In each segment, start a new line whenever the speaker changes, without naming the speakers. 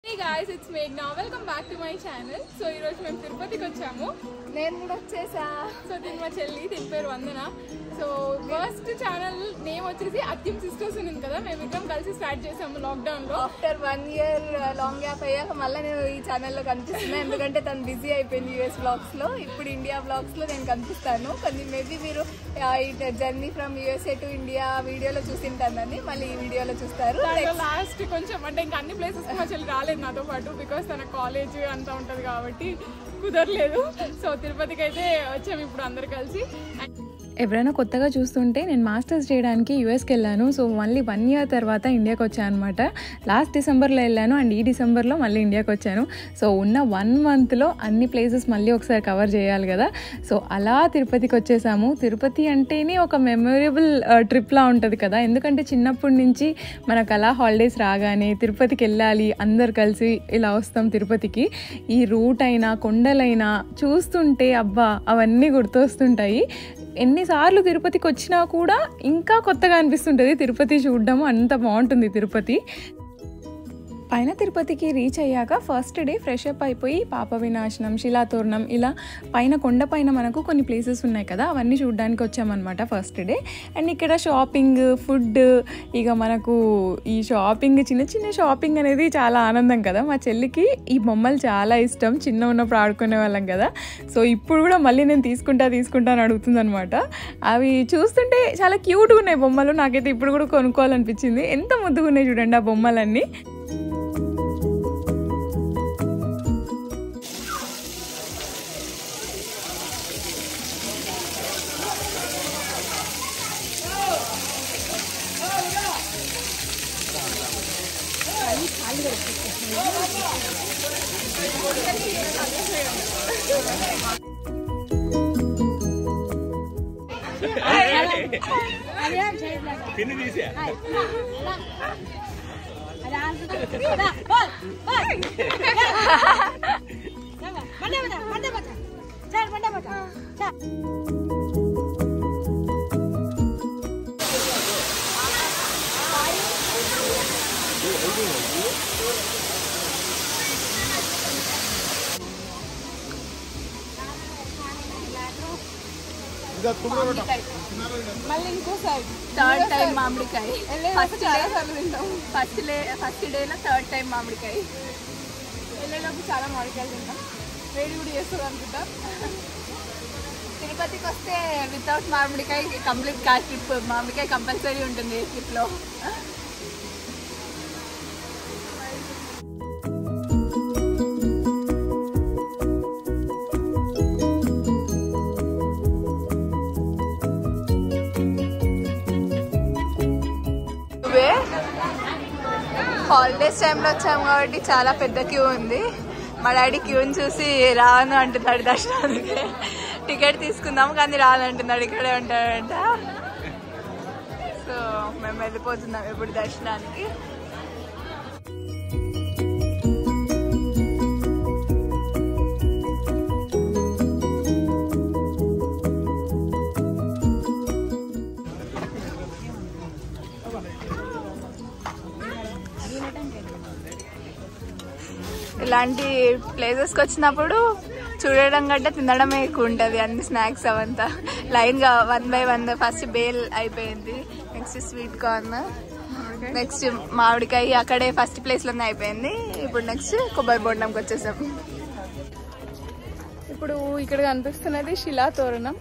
Hey guys it's మేఘ్నా welcome back to my channel so ఈ రోజు మేము తిరుపతికి వచ్చాము
నేను కూడా వచ్చేసా
సో దీని మా చెల్లి దీని పేరు Vandana so first channel name వచ్చేసి అత్యం సిస్టర్స్ ఉంది కదా మేము ఇద్దరం కలిసి స్టార్ట్ చేసాము లాక్డౌన్ లో
after one year long gap అయ్యాక మళ్ళీ నేను ఈ ఛానల్లో కనిపిస్తున్నా ఎందుకంటే తను బిజీ అయిపోయింది యూఎస్ బ్లాగ్స్ లో ఇప్పుడు ఇండియా బ్లాగ్స్ లో నేను కనిపిస్తాను కానీ మేబీ మీరు journey from USA to India వీడియోలో చూసింటానని మళ్ళీ ఈ వీడియోలో చూస్తారు
దాంట్లో లాస్ట్ కొంచెం అంటే ఇంకా అన్ని ప్లేసెస్ మా చెల్లి రాలేదు నాతో పాటు బికాస్ తన కాలేజ్ అంతా ఉంటది కాబట్టి కుదరలేదు సో తిరుపతికి అయితే వచ్చాము ఇప్పుడు అందరు కలిసి
ఎవరైనా కొత్తగా చూస్తుంటే నేను మాస్టర్స్ చేయడానికి యూఎస్కి వెళ్ళాను సో మళ్ళీ వన్ ఇయర్ తర్వాత ఇండియాకి వచ్చాను అనమాట లాస్ట్ డిసెంబర్లో వెళ్ళాను అండ్ ఈ డిసెంబర్లో మళ్ళీ ఇండియాకి వచ్చాను సో ఉన్న వన్ మంత్లో అన్ని ప్లేసెస్ మళ్ళీ ఒకసారి కవర్ చేయాలి కదా సో అలా తిరుపతికి వచ్చేసాము తిరుపతి అంటేనే ఒక మెమొరబుల్ ట్రిప్లా ఉంటుంది కదా ఎందుకంటే చిన్నప్పటి నుంచి మనకు అలా హాలిడేస్ రాగానే తిరుపతికి వెళ్ళాలి అందరు కలిసి ఇలా వస్తాం తిరుపతికి ఈ రూట్ అయినా కొండలైనా చూస్తుంటే అబ్బా అవన్నీ గుర్తొస్తుంటాయి ఎన్నిసార్లు తిరుపతికి వచ్చినా కూడా ఇంకా కొత్తగా అనిపిస్తుంటుంది తిరుపతి చూడడం అంత బాగుంటుంది తిరుపతి పైన తిరుపతికి రీచ్ అయ్యాక ఫస్ట్ డే ఫ్రెష్ అప్ అయిపోయి పాప వినాశనం శిలాతోరణం ఇలా పైన కొండ పైన మనకు కొన్ని ప్లేసెస్ ఉన్నాయి కదా అవన్నీ చూడడానికి వచ్చామన్నమాట ఫస్ట్ డే అండ్ ఇక్కడ షాపింగ్ ఫుడ్ ఇక మనకు ఈ షాపింగ్ చిన్న చిన్న షాపింగ్ అనేది చాలా ఆనందం కదా మా చెల్లికి ఈ బొమ్మలు చాలా ఇష్టం చిన్న ఉన్నప్పుడు ఆడుకునే వాళ్ళం కదా సో ఇప్పుడు కూడా మళ్ళీ నేను తీసుకుంటా తీసుకుంటా అని అడుగుతుంది అనమాట అవి చూస్తుంటే చాలా క్యూట్గా ఉన్నాయి బొమ్మలు నాకైతే ఇప్పుడు కూడా కొనుక్కోవాలనిపించింది ఎంత ముద్దుగా ఉన్నాయి చూడండి ఆ బొమ్మలన్నీ
పిన్ని తీసే
మళ్ళీ ఇంకోసారి
థర్డ్ టైం మామిడికాయ
ఫస్ట్ చాలా సార్లు తింటాం
ఫస్ట్ డే ఫస్ట్ డేలో థర్డ్ టైం మామిడికాయ
వెళ్ళేటప్పుడు చాలా మామిడికాయలు తింటాం వేడి కూడా చేస్తుంది అనుకుంటా
తిరుపతికి వస్తే వితౌట్ మామిడికాయ కంప్లీట్ కార్ ట్రిప్ మామిడికాయ కంపల్సరీ ఉంటుంది ఈ ట్రిప్లో హాలిడేస్ టైంలో వచ్చాము కాబట్టి చాలా పెద్ద క్యూ ఉంది మా డాడీ క్యూని చూసి రాను అంటున్నాడు దర్శనానికి టికెట్ తీసుకుందాం కానీ రానంటున్నాడు ఇక్కడే ఉంటాడంట సో మేము వెళ్ళిపోతున్నాం ఇప్పుడు దర్శనానికి ఇలాంటి ప్లేసెస్కి వచ్చినప్పుడు చూడడం కంటే తినడమే ఎక్కువ ఉంటుంది అన్ని స్నాక్స్ అవంతా లైన్గా one by one first bhel అయిపోయింది నెక్స్ట్ స్వీట్ కార్న్ నెక్స్ట్ మామిడికాయ అక్కడే ఫస్ట్ ప్లేస్లోనే అయిపోయింది ఇప్పుడు నెక్స్ట్ కొబ్బరి బొండంకి వచ్చేసాం
ఇప్పుడు ఇక్కడ కనిపిస్తున్నది శిలా తోరణం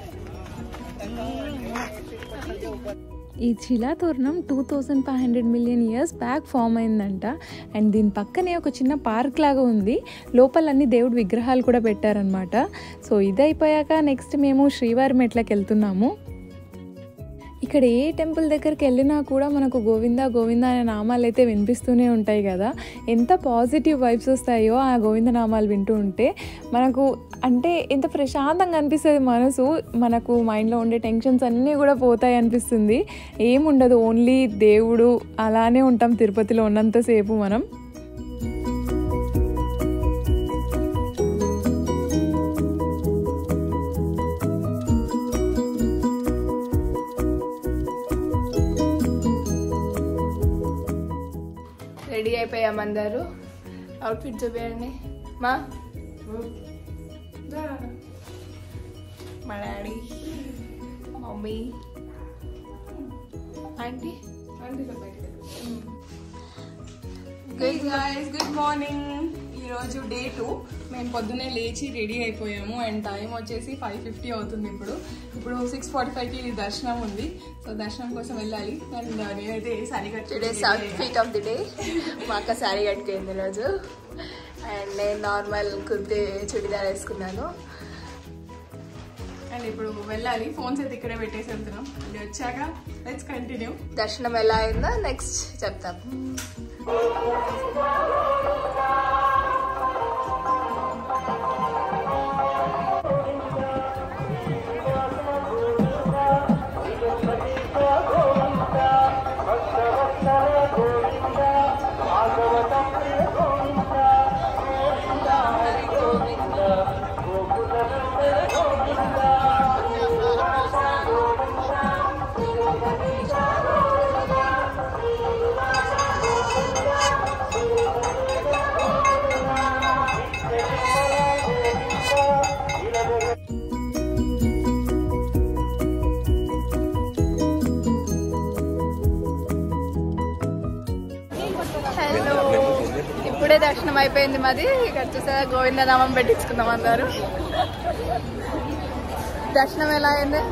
ఈ Silathoranam two thousand five hundred million years back form అయిందంట అండ్ దీని పక్కనే ఒక చిన్న పార్క్ లాగా ఉంది లోపల అన్ని దేవుడి విగ్రహాలు కూడా పెట్టారనమాట సో ఇది అయిపోయాక నెక్స్ట్ మేము శ్రీవారి మెట్లకి వెళ్తున్నాము ఇక్కడ ఏ టెంపుల్ దగ్గరికి వెళ్ళినా కూడా మనకు గోవింద గోవింద అనే నామాలు అయితే వినిపిస్తూనే ఉంటాయి కదా ఎంత పాజిటివ్ వైబ్స్ వస్తాయో ఆ గోవింద నామాలు వింటూ ఉంటే మనకు అంటే ఎంత ప్రశాంతంగా అనిపిస్తుంది మనసు మనకు మైండ్లో ఉండే టెన్షన్స్ అన్నీ కూడా పోతాయి అనిపిస్తుంది ఏముండదు ఓన్లీ దేవుడు అలానే ఉంటాం తిరుపతిలో ఉన్నంతసేపు మనం
రెడీ అయిపోయాం అందరూ అవుట్ఫిట్ చూపించండి మా మా daddy mummy aunty
good guys good morning ఈరోజు డే టూ మేము పొద్దున్నే లేచి రెడీ అయిపోయాము అండ్ టైం వచ్చేసి ఫైవ్ ఫిఫ్టీ అవుతుంది ఇప్పుడు ఇప్పుడు సిక్స్ ఫార్టీ ఫైవ్కి దర్శనం ఉంది సో దర్శనం కోసం వెళ్ళాలి అండ్ నేనైతే sorry
today's outfit of the day మా అక్క శారీ కట్టుకుంది ఈరోజు అండ్ నేను నార్మల్ కుర్తి చుడిదార్ వేసుకున్నాను
అండ్ ఇప్పుడు వెళ్ళాలి ఫోన్స్ అయితే ఇక్కడే పెట్టేసి వెళ్తున్నాం అది వచ్చాక లెట్స్ కంటిన్యూ
దర్శనం ఎలా అయిందో నెక్స్ట్ చెప్తాం హలో ఇప్పుడే దర్శనం అయిపోయింది మాది ఇక్కడ చూసా గోవిందనామం పెట్టించుకుందాం అందరు దర్శనం ఎలా అయింది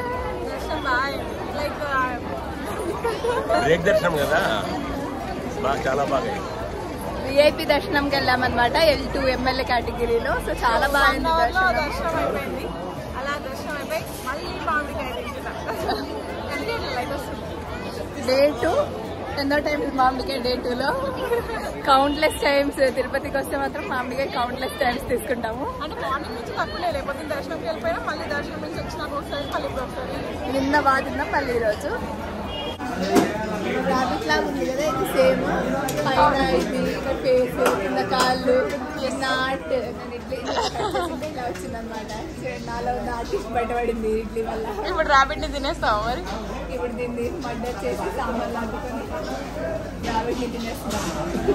బ్రేక్ దర్శనం కదా బాగా చాలా బాగా అయింది.
విఐపి దర్శనంకి వెళ్ళామన్నమాట ఎల్ టూ ఎమ్మెల్యే కేటగిరీలో సో చాలా బాగుంది దర్శనం
దర్శనం అయిపోయింది అలా దర్శనం అయిపోయి మళ్ళీ మామిడికాయ తింటున్నా అందుకే ఇట్లా లైట్ వస్తుంది
డే టూ ఎన్నో టైమ్స్ మామిడికాయ డే టూలో కౌంట్లెస్ టైమ్స్ తిరుపతికి వస్తే మాత్రం మామిడికాయ కౌంట్లెస్ టైమ్స్ తీసుకుంటాము
అంటే మార్నింగ్ నుంచి తక్కువ లేకపోతే దర్శనంకి వెళ్ళిపోయినా మళ్ళీ దర్శనం నుంచి వచ్చినాక ఒకసారి మళ్ళీ ఇప్పుడు ఒకసారి
నిన్న బాగుందా మళ్ళీ ఈరోజు రాబిట్ లాగా ఉంది కదా ఇది సేమ్ పైన ఇది ఇక్కడ ఫేస్ కింద కాళ్ళు కింద ఆర్ట్ నేను ఇడ్లీ ఇలా cut చేసింటే ఇలా వచ్చింది అనమాట నాలో ఉన్న ఆర్టిస్ట్ బయటపడింది ఇడ్లీ వల్ల
ఇప్పుడు ర్యాబిట్ని తినేస్తావా మరి
ఇప్పుడు దీన్ని మర్డర్ చేసి సాంబార్ లాంటుకొని రాబిట్ని తినేస్తున్నాం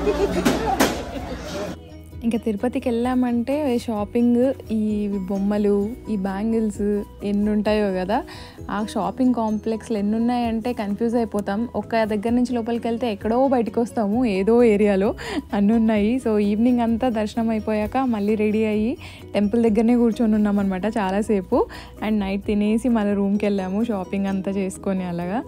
ఇంకా తిరుపతికి వెళ్ళామంటే షాపింగ్ ఈ బొమ్మలు ఈ బ్యాంగిల్స్ ఎన్ని ఉంటాయో కదా ఆ షాపింగ్ కాంప్లెక్స్లు ఎన్ని ఉన్నాయంటే కన్ఫ్యూజ్ అయిపోతాం ఒక్క దగ్గర నుంచి లోపలికి వెళ్తే ఎక్కడో బయటకు వస్తాము ఏదో ఏరియాలో అన్నీ ఉన్నాయి సో ఈవినింగ్ అంతా దర్శనం అయిపోయాక మళ్ళీ రెడీ అయ్యి టెంపుల్ దగ్గరనే కూర్చొని ఉన్నాం అనమాట చాలాసేపు అండ్ నైట్ తినేసి మళ్ళీ రూమ్కి వెళ్ళాము షాపింగ్ అంతా చేసుకొని అలాగా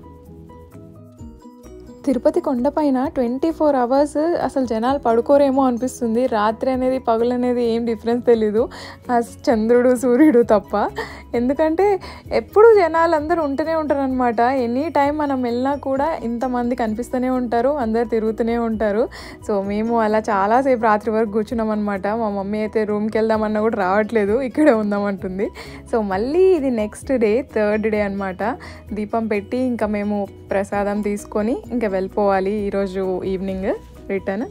తిరుపతి కొండపైన ట్వంటీ ఫోర్ అవర్స్ అసలు జనాలు పడుకోరేమో అనిపిస్తుంది రాత్రి అనేది పగులు అనేది ఏం డిఫరెన్స్ తెలీదు ఆ చంద్రుడు సూర్యుడు తప్ప ఎందుకంటే ఎప్పుడు జనాలు అందరూ ఉంటూనే ఉంటారు అనమాట ఎనీ టైం మనం వెళ్ళినా కూడా ఇంతమంది కనిపిస్తూనే ఉంటారు అందరు తిరుగుతూనే ఉంటారు సో మేము అలా చాలాసేపు రాత్రి వరకు కూర్చున్నాం అనమాట మా మమ్మీ అయితే రూమ్కి వెళ్దామన్నా కూడా రావట్లేదు ఇక్కడే ఉందామంటుంది సో మళ్ళీ ఇది నెక్స్ట్ డే థర్డ్ డే అనమాట దీపం పెట్టి ఇంకా మేము ప్రసాదం తీసుకొని ఇంకా వెళ్ళిపోవాలి ఈరోజు ఈవినింగ్ రిటర్న్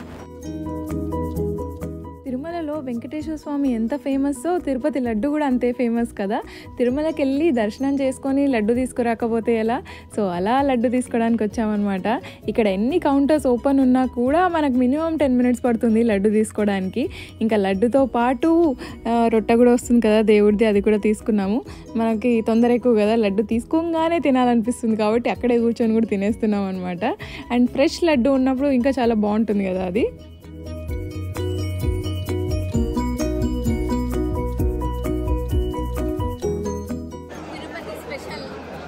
తిరుమలలో వెంకటేశ్వర స్వామి ఎంత ఫేమస్ తిరుపతి లడ్డు కూడా అంతే ఫేమస్ కదా తిరుమలకి వెళ్ళి దర్శనం చేసుకొని లడ్డు తీసుకురాకపోతే ఎలా సో అలా లడ్డు తీసుకోవడానికి వచ్చామన్నమాట ఇక్కడ ఎన్ని కౌంటర్స్ ఓపెన్ ఉన్నా కూడా మనకు మినిమం టెన్ మినిట్స్ పడుతుంది లడ్డు తీసుకోవడానికి ఇంకా లడ్డుతో పాటు ఆ, రొట్టె కూడా వస్తుంది కదా దేవుడిది అది కూడా తీసుకున్నాము మనకి తొందర ఎక్కువ కదా లడ్డు తీసుకోగానే తినాలనిపిస్తుంది కాబట్టి అక్కడే కూర్చొని కూడా తినేస్తున్నాం అనమాట అండ్ ఫ్రెష్ లడ్డు ఉన్నప్పుడు ఇంకా చాలా బాగుంటుంది కదా అది
తిరుపతి స్పెషల్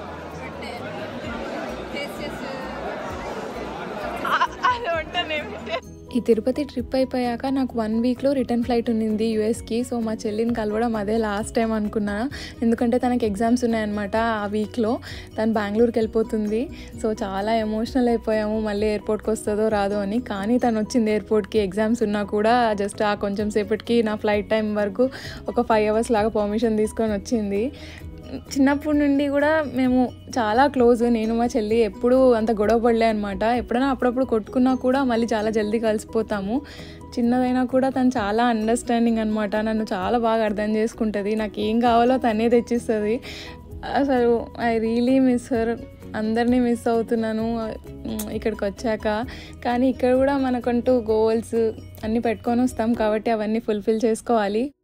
ఈ తిరుపతి ట్రిప్ అయిపోయాక నాకు వన్ వీక్లో రిటర్న్ ఫ్లైట్ ఉన్నింది యూఎస్కి సో మా చెల్లిని కలవడం అదే లాస్ట్ టైం అనుకున్నా ఎందుకంటే తనకి ఎగ్జామ్స్ ఉన్నాయన్నమాట ఆ వీక్లో తను బెంగళూరుకి వెళ్ళిపోతుంది సో చాలా ఎమోషనల్ అయిపోయాము మళ్ళీ ఎయిర్పోర్ట్కి వస్తుందో రాదో అని కానీ తను వచ్చింది ఎయిర్పోర్ట్కి ఎగ్జామ్స్ ఉన్నా కూడా జస్ట్ ఆ కొంచెం సేపటికి నా ఫ్లైట్ టైం వరకు ఒక ఫైవ్ అవర్స్ లాగా పర్మిషన్ తీసుకొని వచ్చింది చిన్నప్పటి నుండి కూడా మేము చాలా క్లోజ్ నేను మా చెల్లి ఎప్పుడూ అంత గొడవ పడలే అనమాట ఎప్పుడైనా అప్పుడప్పుడు కొట్టుకున్నా కూడా మళ్ళీ చాలా జల్దీ కలిసిపోతాము చిన్నదైనా కూడా తను చాలా అండర్స్టాండింగ్ అనమాట నన్ను చాలా బాగా అర్థం చేసుకుంటుంది నాకు ఏం కావాలో తనే తెచ్చిస్తుంది అసలు ఐ రియలీ మిస్ హర్ అందరినీ మిస్ అవుతున్నాను ఉమ్, ఇక్కడికి వచ్చాక కానీ ఇక్కడ కూడా మనకంటూ గోల్స్ అన్నీ పెట్టుకొని వస్తాం కాబట్టి అవన్నీ ఫుల్ఫిల్ చేసుకోవాలి